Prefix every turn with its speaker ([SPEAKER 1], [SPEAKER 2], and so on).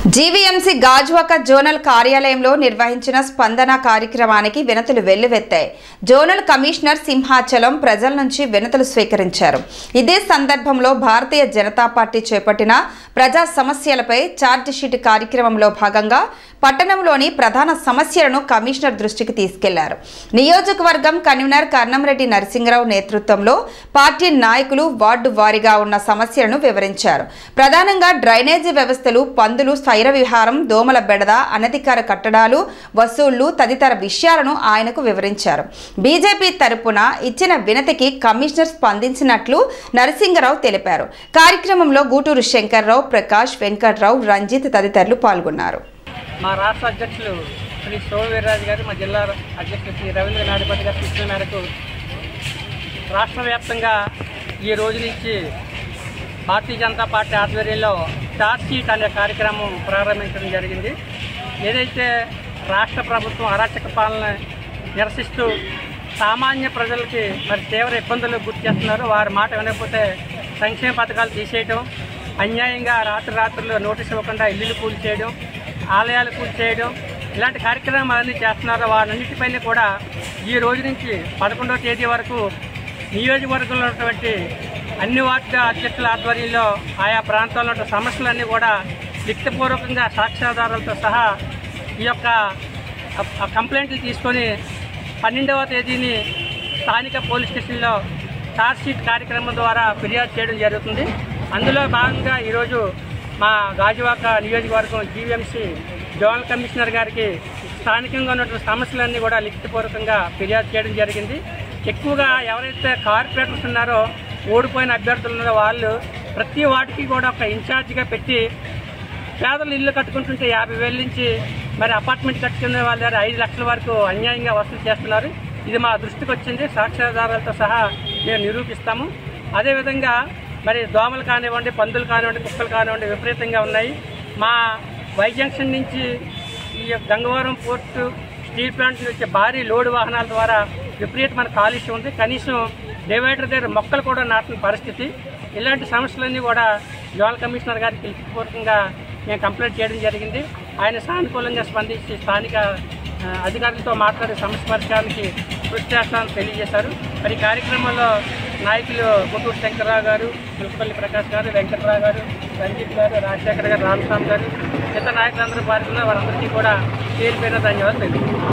[SPEAKER 1] GVMC Gajuwaka zonal కార్యాలయంలో నిర్వహించిన స్పందన కార్యక్రమానికి వినతులు వెల్లువెత్తాయి జోనల్ కమిషనర్ సింహాచలం ప్రజల నుంచి వినతులు స్వీకరించారు ఇదే సందర్భంలో భారతీయ జనతా పార్టీ చేపట్టిన ప్రజా సమస్యలపై ఛార్జ్ షీట్ కార్యక్రమంలో భాగంగా పట్టణంలోని ప్రధాన సమస్యలను కమిషనర్ దృష్టికి తీసుకెళ్లారు నియోజకవర్గం కన్వీనర్ కర్ణంరెడ్డి నరసింహరావు నేతృత్వంలో పార్టీ నాయకులు వార్డు వారీగా ఉన్న సమస్యలను వివరించారు ప్రధానంగా డ్రైనేజీ వ్యవస్థలు పందులు స్థైర విహారం దోమల బెడద అనధికార కట్టడాలు వసూళ్లు తదితర విషయాలను ఆయనకు వివరించారు బీజేపీ తరపున ఇచ్చిన వినతికి కమిషనర్ స్పందించినట్లు నరసింగరావు తెలిపారు కార్యక్రమంలో గూటూరు శంకర్రావు ప్రకాష్ వెంకట్రావు రంజిత్ తదితరులు పాల్గొన్నారు
[SPEAKER 2] మా రాష్ట్ర అధ్యక్షులు శ్రీ సోమవీర్రాజు గారు మా జిల్లా అధ్యక్షులు శ్రీ రవీంద్ర నాడిపతి గారి సూచన మేరకు రాష్ట్ర వ్యాప్తంగా ఈ రోజు నుంచి భారతీయ జనతా పార్టీ ఆధ్వర్యంలో టార్చ్ షీట్ అనే కార్యక్రమం ప్రారంభించడం జరిగింది ఏదైతే రాష్ట్ర ప్రభుత్వం అరాచక పాలన నిరసిస్తూ సామాన్య ప్రజలకి మరి తీవ్ర ఇబ్బందులు గుర్తు చేస్తున్నారో వారి మాట వినకపోతే సంక్షేమ పథకాలు తీసేయడం అన్యాయంగా రాత్రి రాత్రులు నోటీస్ ఇవ్వకుండా ఇల్లులు కూల్ చేయడం ఆలయాలు కూల్ చేయడం ఇలాంటి కార్యక్రమాలన్నీ చేస్తున్నారో వాటన్నిటిపైన కూడా ఈ రోజు నుంచి పదకొండవ తేదీ వరకు నియోజకవర్గంలో ఉన్నటువంటి అన్ని వార్డు అధ్యక్షుల ఆధ్వర్యంలో ఆయా ప్రాంతాల్లో ఉన్న సమస్యలన్నీ కూడా లిఖితపూర్వకంగా సాక్ష్యాధారాలతో సహా ఈ యొక్క ఆ- ఆ కంప్లైంట్లు తీసుకొని పన్నెండవ తేదీని స్థానిక పోలీస్ స్టేషన్లో ఛార్జ్ షీట్ కార్యక్రమం ద్వారా ఫిర్యాదు చేయడం జరుగుతుంది అందులో భాగంగా ఈరోజు మా గాజువాక నియోజకవర్గం జీవీఎంసీ జోనల్ కమిషనర్ గారికి స్థానికంగా ఉన్నటువంటి సమస్యలన్నీ కూడా లిఖితపూర్వకంగా ఫిర్యాదు చేయడం జరిగింది ఎక్కువగా ఎవరైతే కార్పొరేటర్స్ ఉన్నారో ఓడిపోయిన అభ్యర్థులు ఉన్నారో వాళ్ళు ప్రతి వాటికి కూడా ఒక ఇన్ఛార్జిగా పెట్టి పేదలు ఇల్లు కట్టుకుంటుంటే యాభై వేల నుంచి మరి అపార్ట్మెంట్ కట్టుకునే వాళ్ళ దగ్గర ఐదు లక్షల వరకు అన్యాయంగా వసూలు చేస్తున్నారు ఇది మా దృష్టికి వచ్చింది సాక్ష్యాధారాలతో సహా మేము నిరూపిస్తాము అదేవిధంగా మరి దోమలు కానివ్వండి పందులు కానివ్వండి కుక్కలు కానివ్వండి విపరీతంగా ఉన్నాయి మా వై జంక్షన్ నుంచి ఈ యొక్క గంగవరం పోర్టు స్టీల్ ప్లాంట్ నుంచి వచ్చే భారీ లోడ్ వాహనాల ద్వారా విపరీతమైన కాలుష్యం ఉంది కనీసం డివైడర్ దగ్గర మొక్కలు కూడా నాటిన పరిస్థితి ఇలాంటి సమస్యలన్నీ కూడా జోనల్ కమిషనర్ గారికి లిఖితపూర్వకంగా మేము కంప్లైంట్ చేయడం జరిగింది ఆయన సానుకూలంగా స్పందించి స్థానిక ఆ, అధికారులతో మాట్లాడే సమస్య పరిష్కారానికి కృషి చేస్తామని తెలియజేశారు మరి ఈ కార్యక్రమంలో నాయకులు గుంటూరు శంకర్రావు గారు ములకపల్లి ప్రకాష్ గారు వెంకట్రావు గారు రంజిత్ గారు రాజశేఖర్ గారు రామస్వామి గారు ఇతర నాయకులందరూ పాల్గొన్న వారందరికీ కూడా పేరు పేరున ధన్యవాదాలు తెలియజేస్తాను